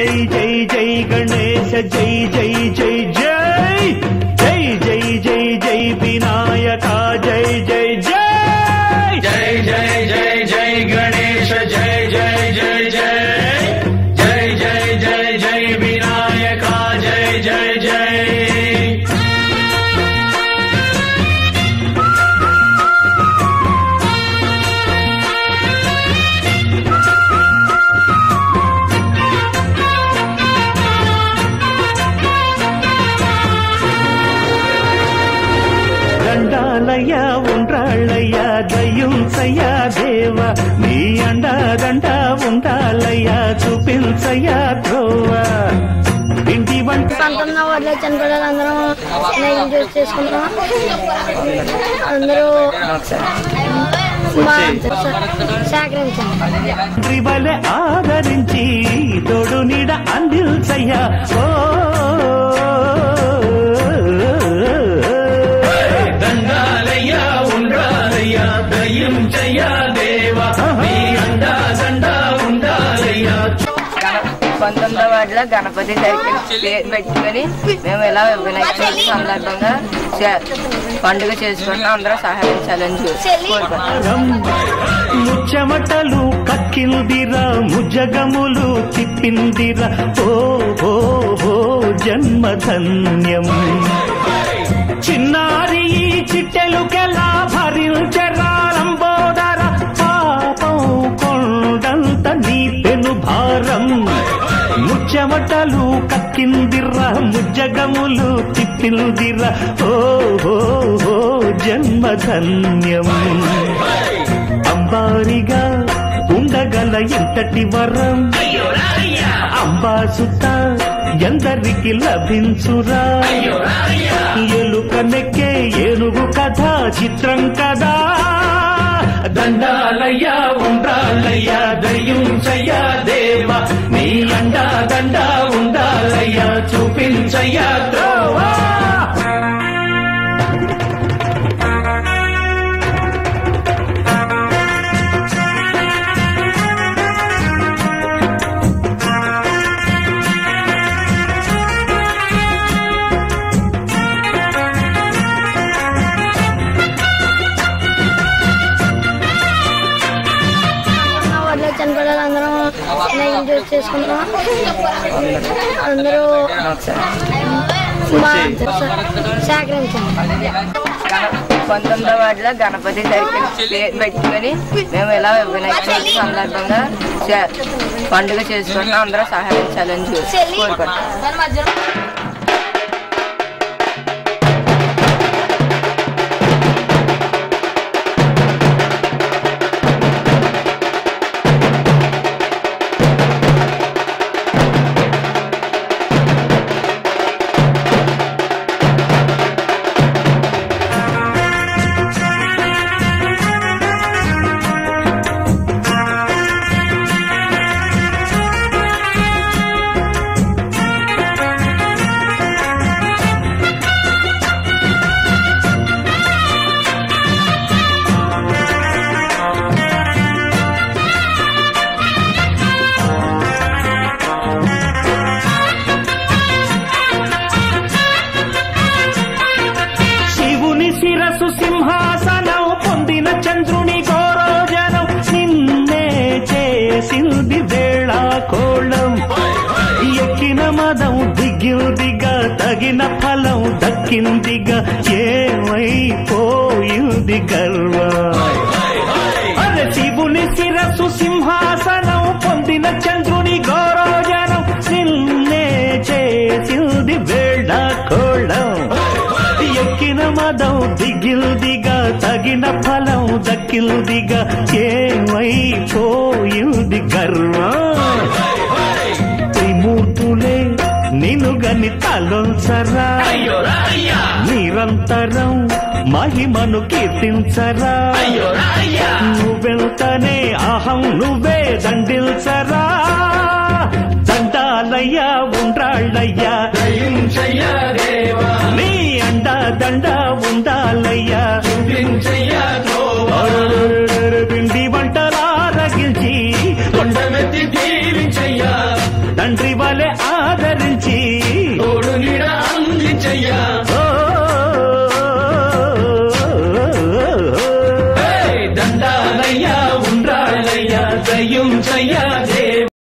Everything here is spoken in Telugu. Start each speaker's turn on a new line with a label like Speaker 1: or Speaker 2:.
Speaker 1: జై జై జై గణేశ జై జై జై జై జై జై జై జై వినాయక జై జై జై
Speaker 2: జై జై జై జై గణేశ జై జై జై జై జై జై జై జై వినాయక జై జై జై
Speaker 1: దండాలయ్య ఉండ్రాళ్ళయ్య దయ్యుంసయ్య దేవ నీ అండ దండ ఉండాలయ్య చూపించయ్య ధ్రువ ఇంటి వంట
Speaker 3: పంతొమ్మిది వడ్ల చనిపోయారు అందరం నైన్ జ్యూస్ చేసుకుంటాం అందరూ మా సహకరించండి
Speaker 1: త్రివలె ఆదరించి తోడు నీడ అందిల్చయ్య ఓ
Speaker 2: దండాలయ్యా ఉండాలయ్యా దయ్యం చెయ్యా దేవా నీ అండా దండా ఉండాలయ్యా
Speaker 4: పంతొమ్మిదో వార్డులో గణపతి సైకిల్ పేరు పెట్టుకొని మేము ఇలా వినాయక చవితి సందర్భంగా చే- పండుగ చేసుకుంటాం అందరూ సహకరించాలని చూ- కోరుకుంటున్నాం
Speaker 1: ముచ్చమటలు కక్కిందిరా ముజగములు తిప్పిందిరా ఓ ఓ ఓ జన్మధన్యం చిన్నారి ఈ చిట్టెలుకెలా భరించరాలంబోదర పాపం కొండంత నీ పెను భారం ముచ్చమటలు కక్కిందిరా ముజ్జగములు తిప్పిందిరా ఓ ఓ ఓ జన్మధన్యం అంబారిగా ఉండగల ఎంతటి వరం అంబాసుత ఎందరికి లభించురా ఎలుక నెక్కే ఏనుగు కథ చిత్రం కదా దండాలయ్యా ఉండాలయ్యా దయ్యుంచయ్యా దేవ నీ అండా దండా ఉండాలయ్యా చూపించయ్యా ద్రోవా
Speaker 3: వడ్ల చనిపోయారు అందరం నైన్ జ్యూస్ చేసుకుంటాం అందరూ మా సహకరించండి
Speaker 4: పంతొమ్మిదో వార్డులో గణపతి సైకిల్ పేరు పెట్టుకొని మేము ఇలా వినాయక చవితి సందర్భంగా చే- పండుగ చేసుకుంటాం అందరూ సహకరించాలని చూ- కోరుకుంటున్నాం
Speaker 1: శివుని శిరసు సింహాసనం పొందిన చంద్రుని గౌరోజనం నిన్నే చేసింది వేళ కోళం ఎక్కిన మదం దిగిందిగా తగిన ఫలం దక్కిందిగా ఏమైపోయింది గర్వం అరే శివుని శిరసు సింహాసనం పొందిన చంద్రుని గౌరోజనం నిన్నే చేసింది వేళ కోళం ఎక్కిన మదం దిగిల్దిగా తగిన ఫలం దక్కిల్దిగా ఏమైపోయింది గర్వం త్రిమూర్తులే నినుగని తలొంచరా నిరంతరం మహిమను కీర్తించరా నువ్వెంతనే అహం నువ్వే దండిల్చరా దండాలయ్యా ఉండ్రాళ్ళయ్యా
Speaker 2: దయ్యం చెయ్యా దేవా
Speaker 1: నీ అండ దండ ఉండాలయ్యా
Speaker 2: చూపించయ్యా ద్రోవా
Speaker 1: అరరరరర పిండి వంటలారగించి
Speaker 2: కొండమెత్తి దీవించయ్యా
Speaker 1: తండ్రి వలె ఆదరించి